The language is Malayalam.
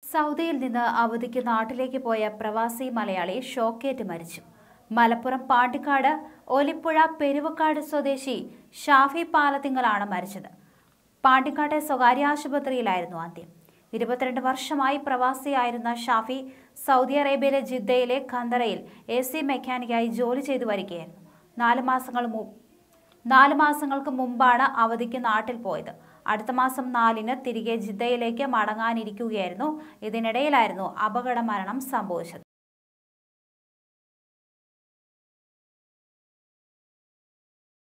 സൗദിയിൽ നിന്ന് അവധിക്ക് നാട്ടിലേക്ക് പോയ പ്രവാസി മലയാളി ഷോക്കേറ്റ് മരിച്ചു മലപ്പുറം പാണ്ടിക്കാട് ഒലിപ്പുഴ പെരുവക്കാട് സ്വദേശി ഷാഫി പാലത്തിങ്കലാണ് മരിച്ചത് പാണ്ടിക്കാട്ടെ സ്വകാര്യ ആശുപത്രിയിലായിരുന്നു അന്ത്യം ഇരുപത്തിരണ്ട് വർഷമായി പ്രവാസിയായിരുന്ന ഷാഫി സൗദി അറേബ്യയിലെ ജിദ്ദയിലെ ഖന്തറയിൽ എ സി മെക്കാനിക്കായി ജോലി ചെയ്തു വരികയായിരുന്നു നാല് മാസങ്ങൾ മുമ്പ് നാല് മാസങ്ങൾക്ക് മുമ്പാണ് അവധിക്ക് നാട്ടിൽ പോയത് അടുത്ത മാസം നാലിന് തിരികെ ജിദ്ദയിലേക്ക് മടങ്ങാനിരിക്കുകയായിരുന്നു ഇതിനിടയിലായിരുന്നു അപകട മരണം സംഭവിച്ചത്